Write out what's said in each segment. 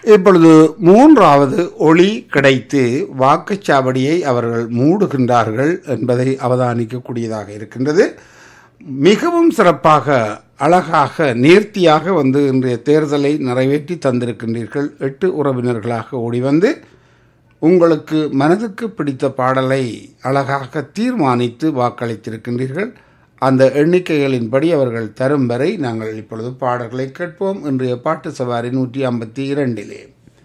இப்பொழுது மூன்றாவது ஒளி கிடைத்து வாக்குச்சாவடியை அவர்கள் மூடுகின்றார்கள் என்பதை அவதானிக்கக்கூடியதாக இருக்கின்றது மிகவும் சிறப்பாக அழகாக நேர்த்தியாக வந்து இன்றைய தேர்தலை நிறைவேற்றி தந்திருக்கின்றீர்கள் எட்டு உறவினர்களாக ஓடி வந்து உங்களுக்கு மனதுக்கு பிடித்த பாடலை அழகாக தீர்மானித்து வாக்களித்திருக்கின்றீர்கள் அந்த எண்ணிக்கைகளின்படி அவர்கள் தரும் வரை நாங்கள் இப்பொழுது பாடல்களை கேட்போம் இன்றைய பாட்டு சவாரி நூற்றி ஐம்பத்தி இரண்டிலே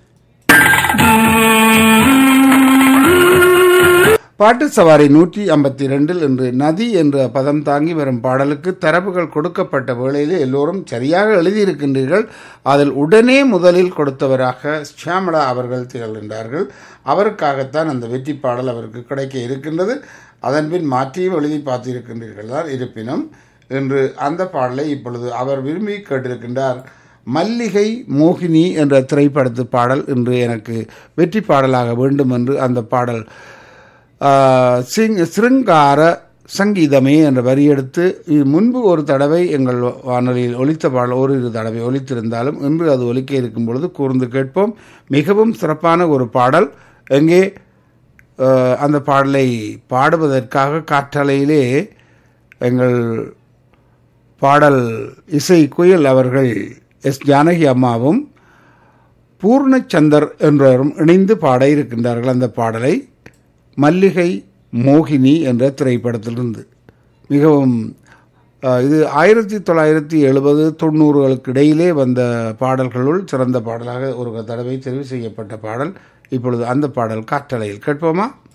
பாட்டு சவாரி நூற்றி ஐம்பத்தி ரெண்டில் இன்று நதி என்ற பதம் தாங்கி வரும் பாடலுக்கு தரவுகள் கொடுக்கப்பட்ட வேளையிலே எல்லோரும் சரியாக எழுதியிருக்கின்றீர்கள் அதில் உடனே முதலில் கொடுத்தவராக ஷியாமளா அவர்கள் திகழ்கின்றார்கள் அவருக்காகத்தான் அந்த வெற்றி பாடல் அவருக்கு கிடைக்க இருக்கின்றது அதன்பின் மாற்றியும் எழுதி பார்த்திருக்கின்றீர்கள் தான் இருப்பினும் இன்று அந்த பாடலை இப்பொழுது அவர் விரும்பி கேட்டிருக்கின்றார் மல்லிகை மோகினி என்ற திரைப்படத்து பாடல் இன்று எனக்கு வெற்றி பாடலாக வேண்டும் என்று அந்த பாடல் சிங் சிருங்கார சங்கீதமே என்ற வரி எடுத்து இது முன்பு ஒரு தடவை எங்கள் வானொலியில் ஒலித்த பாடல் ஓரிரு தடவை ஒலித்திருந்தாலும் இன்று அது ஒலிக்க இருக்கும் பொழுது கூர்ந்து கேட்போம் மிகவும் சிறப்பான ஒரு பாடல் எங்கே அந்த பாடலை பாடுவதற்காக காற்றலையிலே எங்கள் பாடல் இசை குயில் அவர்கள் எஸ் ஜானகி அம்மாவும் பூர்ணச்சந்தர் என்றவரும் இணைந்து பாட இருக்கின்றார்கள் அந்த பாடலை மல்லிகை மோகினி என்ற திரைப்படத்திலிருந்து மிகவும் இது ஆயிரத்தி தொள்ளாயிரத்தி எழுபது தொண்ணூறுகளுக்கு இடையிலே வந்த பாடல்களுள் சிறந்த பாடலாக ஒரு தடவை தெரிவு செய்யப்பட்ட பாடல் இப்பொழுது அந்த பாடல் காற்றலையில் கேட்போமா